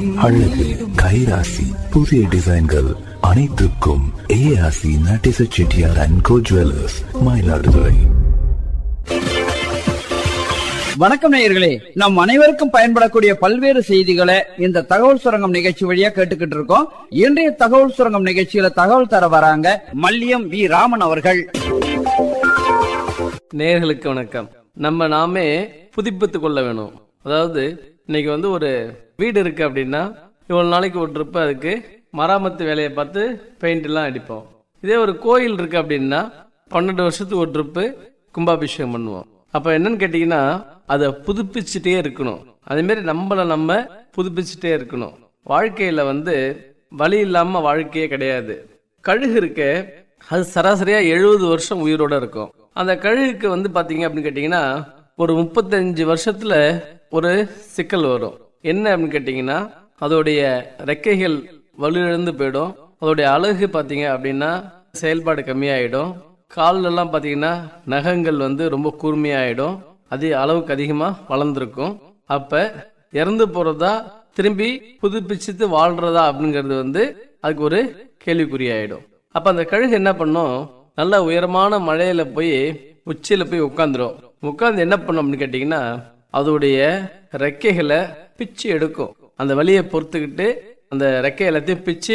அழகு கைராசி புதிய டிசைன்கள் அனைத்துக்கும் ஏஆசி நட்டிச Chettiar and co jewellers Mayiladuthurai வணக்கம் நேயர்களே நம் அனைவருக்கும் பயன்படக்கூடிய பல்வேறு செய்திகளை இந்த தகவல் சுரங்கம் நிகழ்ச்சி வழியா கேட்டுக்கிட்டு இருக்கோம் இன்றைய தகவல் சுரங்கம் நிகழ்ச்சியில தகவல் தர வராங்க மல்லியம் வி ராமன் அவர்கள் நேயர்களுக்கு வணக்கம் நம்ம நாமே புதுப்பித்துக் கொள்ள வேணும் அதாவது இன்னைக்கு வந்து ஒரு வீடு இருக்கு அப்படின்னா இவ்வளவு நாளைக்கு ஒரு ட்ரிப்பு அதுக்கு மராமத்து வேலையை பார்த்து பெயிண்ட் எல்லாம் அடிப்போம் இதே ஒரு கோயில் இருக்கு அப்படின்னா பன்னெண்டு வருஷத்துக்கு ஒரு ட்ரிப்பு கும்பாபிஷேகம் பண்ணுவோம் அப்ப என்னன்னு கேட்டீங்கன்னா அதை புதுப்பிச்சுட்டே இருக்கணும் அதே மாதிரி நம்மளை நம்ம புதுப்பிச்சுட்டே இருக்கணும் வாழ்க்கையில வந்து வழி இல்லாம வாழ்க்கையே கிடையாது கழுகு இருக்கே அது சராசரியா எழுபது வருஷம் உயிரோட இருக்கும் அந்த கழுகுக்கு வந்து பாத்தீங்க அப்படின்னு கேட்டீங்கன்னா ஒரு முப்பத்தஞ்சு வருஷத்துல ஒரு சிக்கல் வரும் என்ன அப்படின்னு கேட்டீங்கன்னா அதோடைய ரெக்கைகள் வலுவிழந்து போயிடும் அதோடைய அழகு பாத்தீங்க அப்படின்னா செயல்பாடு கம்மியாயிடும் கால்ல எல்லாம் பாத்தீங்கன்னா நகங்கள் வந்து ரொம்ப கூர்மையாயிடும் அது அளவுக்கு அதிகமா வளர்ந்துருக்கும் அப்ப இறந்து போறதா திரும்பி புதுப்பிச்சுட்டு வாழ்றதா அப்படிங்கிறது வந்து அதுக்கு ஒரு கேள்விக்குறியாயிடும் அப்ப அந்த கழுகு என்ன பண்ணும் நல்ல உயரமான மழையில போய் உச்சியில போய் உட்காந்துரும் உட்காந்து என்ன பண்ணும் அப்படின்னு கேட்டீங்கன்னா அதோடைய ரெக்கைகளை பிச்சு எடுக்கும் அந்த வலியை பொறுத்துக்கிட்டு அந்த ரெக்கை எல்லாத்தையும் பிச்சு